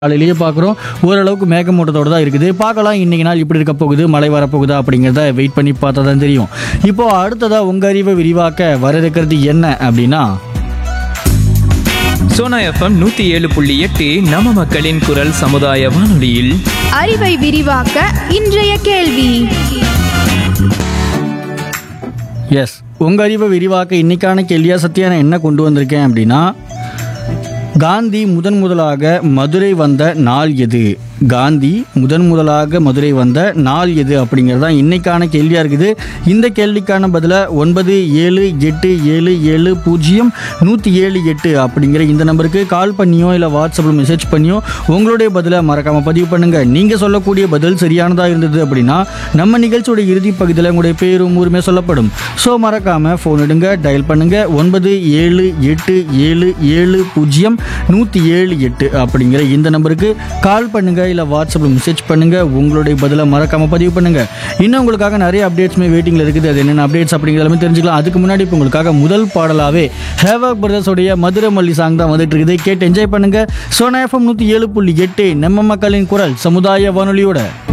காலையிலேயே பார்க்குறோம் ஓரளவுக்கு மேகமூட்டத்தோடு தான் இருக்குது பார்க்கலாம் இன்னைக்கு நாள் இப்படி இருக்க போகுது மழை வரப்போகுதா அப்படிங்கிறத வெயிட் பண்ணி பார்த்தா தான் தெரியும் இப்போ அடுத்ததாக உங்கள் அறிவை விரிவாக்க வர இருக்கிறது என்ன அப்படின்னா சோனா எஃப்எம் நூத்தி ஏழு புள்ளி எட்டு நம்ம மக்களின் குரல் சமுதாய வானொலியில் அறிவை விரிவாக்க இன்றைய கேள்வி எஸ் உங்கள் அறிவை விரிவாக்க இன்னைக்கான கேள்வியா சத்யா நான் என்ன கொண்டு வந்திருக்கேன் அப்படின்னா காந்தி முதன் முதலாக மதுரை வந்த நாள் எது காந்தி முதன் முதலாக மதுரை வந்த நாள் எது அப்படிங்கிறது தான் இன்னைக்கான கேள்வியாக இருக்குது இந்த கேள்விக்கான பதிலை ஒன்பது ஏழு எட்டு ஏழு ஏழு பூஜ்ஜியம் நூற்றி ஏழு எட்டு அப்படிங்கிற இந்த நம்பருக்கு கால் பண்ணியோ இல்லை வாட்ஸ்அப்பில் மெசேஜ் பண்ணியோ உங்களுடைய பதிலை மறக்காமல் பதிவு பண்ணுங்கள் நீங்கள் சொல்லக்கூடிய பதில் சரியானதாக இருந்தது அப்படின்னா நம்ம நிகழ்ச்சியோட இறுதி பகுதியில் உங்களுடைய பேரும் ஊருமே சொல்லப்படும் ஸோ மறக்காமல் ஃபோன் எடுங்க டயல் பண்ணுங்கள் ஒன்பது ஏழு எட்டு ஏழு ஏழு பூஜ்ஜியம் நூற்றி ஏழு எட்டு அப்படிங்கிற இந்த நம்பருக்கு கால் பண்ணுங்கள் இல்லை வாட்ஸ்அப்பில் மெசேஜ் பண்ணுங்கள் உங்களுடைய பதிலை மறக்காமல் பதிவு பண்ணுங்கள் இன்னும் உங்களுக்காக நிறைய அப்டேட்ஸுமே வெயிட்டிங்கில் இருக்குது அது என்னென்ன அப்டேட்ஸ் அப்படிங்கிற எல்லாமே தெரிஞ்சுக்கலாம் அதுக்கு முன்னாடி இப்போ உங்களுக்காக முதல் பாடலாகவே ஹேவாக் பிரதர்ஸோடைய மதுரை மல்லி சாங் தான் வந்துட்டு இருக்குது கேட்டு என்ஜாய் பண்ணுங்கள் சோனா எஃப்எம் நூற்றி ஏழு புள்ளி எட்டு நம்ம மக்களின் குரல் சமுதாய வானொலியோட